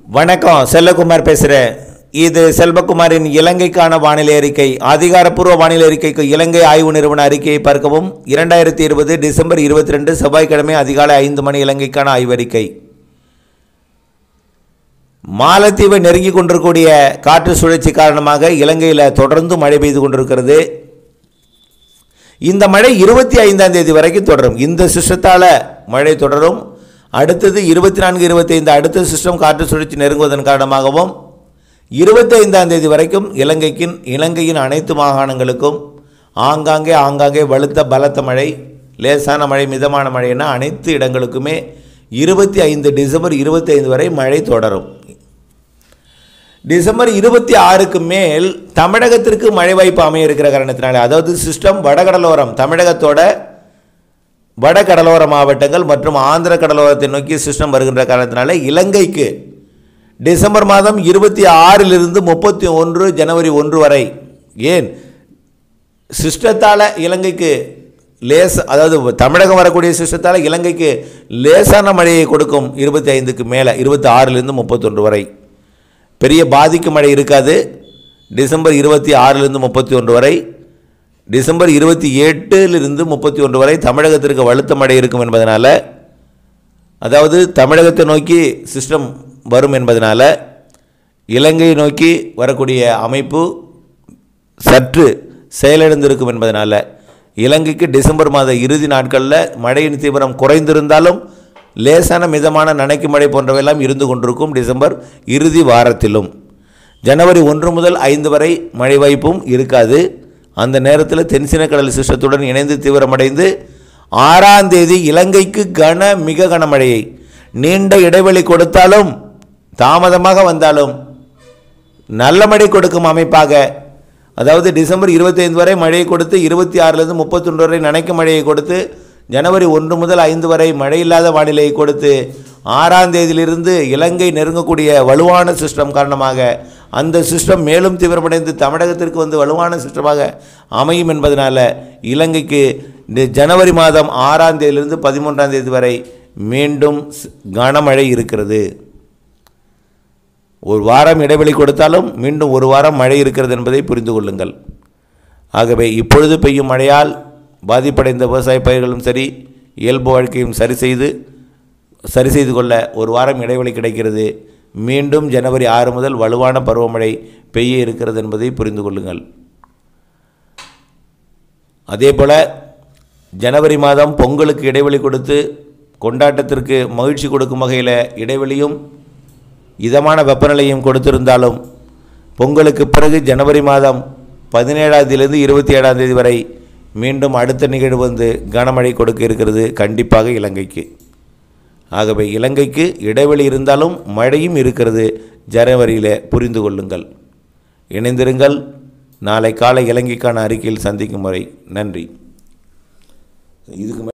வணக்கம் செல்லகுமார் பேசுகிறேன் இது செல்வகுமாரின் இலங்கைக்கான வானிலை அறிக்கை அதிகாரப்பூர்வ வானிலை அறிக்கைக்கு இலங்கை ஆய்வு நிறுவன அறிக்கையை பார்க்கவும் இரண்டாயிரத்தி இருபது டிசம்பர் இருபத்தி ரெண்டு செவ்வாய்க்கிழமை அதிகாலை ஐந்து மணி இலங்கைக்கான ஆய்வறிக்கை மாலத்தீவை நெருங்கி கொண்டிருக்கக்கூடிய காற்று சுழற்சி காரணமாக இலங்கையில் தொடர்ந்து மழை பெய்து கொண்டிருக்கிறது இந்த மழை இருபத்தி ஐந்தாம் தேதி வரைக்கும் தொடரும் இந்த சிஸ்டத்தால் மழை தொடரும் அடுத்தது இருபத்தி நான்கு இருபத்தைந்து அடுத்த சிஸ்டம் காற்று சுழற்சி நெருங்குவதன் காரணமாகவும் இருபத்தி ஐந்தாம் தேதி வரைக்கும் இலங்கைக்கின் இலங்கையின் அனைத்து மாகாணங்களுக்கும் ஆங்காங்கே ஆங்காங்கே வலுத்த பலத்த மழை லேசான மழை மிதமான மழை என அனைத்து இடங்களுக்குமே இருபத்தி ஐந்து டிசம்பர் இருபத்தி ஐந்து வரை மழை தொடரும் டிசம்பர் இருபத்தி ஆறுக்கு மேல் தமிழகத்திற்கு மழை வாய்ப்பு அமைய இருக்கிற காரணத்தினால அதாவது சிஸ்டம் வடகடலோரம் தமிழகத்தோட வடகடலோர மாவட்டங்கள் மற்றும் ஆந்திர கடலோரத்தை நோக்கி சிஸ்டம் வருகின்ற காரணத்தினால இலங்கைக்கு டிசம்பர் மாதம் இருபத்தி ஆறிலிருந்து முப்பத்தி ஒன்று ஜனவரி ஒன்று வரை ஏன் சிஸ்டத்தால் இலங்கைக்கு லேஸ் அதாவது தமிழகம் வரக்கூடிய சிஸ்டத்தால் இலங்கைக்கு லேசான மழையை கொடுக்கும் இருபத்தி ஐந்துக்கு மேலே இருபத்தி ஆறிலிருந்து முப்பத்தொன்று வரை பெரிய பாதிக்கு மழை இருக்காது டிசம்பர் இருபத்தி ஆறிலிருந்து முப்பத்தி ஒன்று வரை டிசம்பர் இருபத்தி எட்டிலிருந்து முப்பத்தி ஒன்று வரை தமிழகத்திற்கு வலுத்த மழை இருக்கும் என்பதனால் அதாவது தமிழகத்தை நோக்கி சிஸ்டம் வரும் என்பதனால் இலங்கையை நோக்கி வரக்கூடிய அமைப்பு சற்று செயலிழந்திருக்கும் என்பதனால் இலங்கைக்கு டிசம்பர் மாத இறுதி நாட்களில் மழையின் தீவிரம் குறைந்திருந்தாலும் லேசான மிதமான நனைக்கும் மழை போன்றவையெல்லாம் இருந்து கொண்டிருக்கும் டிசம்பர் இறுதி வாரத்திலும் ஜனவரி ஒன்று முதல் ஐந்து வரை மழை வாய்ப்பும் இருக்காது அந்த நேரத்தில் தென்சினக்கடல் சிஸ்டத்துடன் இணைந்து தீவிரமடைந்து ஆறாம் தேதி இலங்கைக்கு கன மிக கனமழையை நீண்ட இடைவெளி கொடுத்தாலும் தாமதமாக வந்தாலும் நல்ல மழை கொடுக்கும் அமைப்பாக அதாவது டிசம்பர் இருபத்தைந்து வரை மழையை கொடுத்து இருபத்தி ஆறிலிருந்து முப்பத்தொன்று வரை நனைக்கும் மழையை கொடுத்து ஜனவரி ஒன்று முதல் ஐந்து வரை மழை இல்லாத வானிலையை கொடுத்து ஆறாம் தேதியிலிருந்து இலங்கை நெருங்கக்கூடிய வலுவான சிஸ்டம் காரணமாக அந்த சிஸ்டம் மேலும் தீவிரமடைந்து தமிழகத்திற்கு வந்து வலுவான சிஸ்டமாக அமையும் என்பதனால் இலங்கைக்கு இந்த ஜனவரி மாதம் ஆறாம் தேதியிலிருந்து பதிமூன்றாம் தேதி வரை மீண்டும் ஸ்- கனமழை இருக்கிறது ஒரு வாரம் இடைவெளி கொடுத்தாலும் மீண்டும் ஒரு வாரம் மழை இருக்கிறது என்பதை புரிந்து கொள்ளுங்கள் ஆகவே இப்பொழுது பெய்யும் மழையால் பாதிப்படைந்த விவசாய பயிர்களும் சரி இயல்பு வாழ்க்கையும் சரி செய்து சரி செய்து கொள்ள ஒரு வாரம் இடைவெளி கிடைக்கிறது மீண்டும் ஜனவரி ஆறு முதல் வலுவான பருவமழை பெய்ய இருக்கிறது என்பதை புரிந்து கொள்ளுங்கள் அதே போல் ஜனவரி மாதம் பொங்கலுக்கு இடைவெளி கொடுத்து கொண்டாட்டத்திற்கு மகிழ்ச்சி கொடுக்கும் வகையில் இடைவெளியும் இதமான வெப்பநிலையும் கொடுத்திருந்தாலும் பொங்கலுக்கு பிறகு ஜனவரி மாதம் பதினேழாம் தேதியிலிருந்து இருபத்தி ஏழாம் தேதி வரை மீண்டும் அடுத்த நிகழ்வு வந்து கனமழை கொடுக்க இருக்கிறது கண்டிப்பாக இலங்கைக்கு ஆகவே இலங்கைக்கு இடைவெளி இருந்தாலும் மழையும் இருக்கிறது ஜனவரியில் புரிந்து கொள்ளுங்கள் இணைந்திருங்கள் நாளை காலை இலங்கைக்கான அறிக்கையில் சந்திக்கும் வரை நன்றி இதுக்கு மே-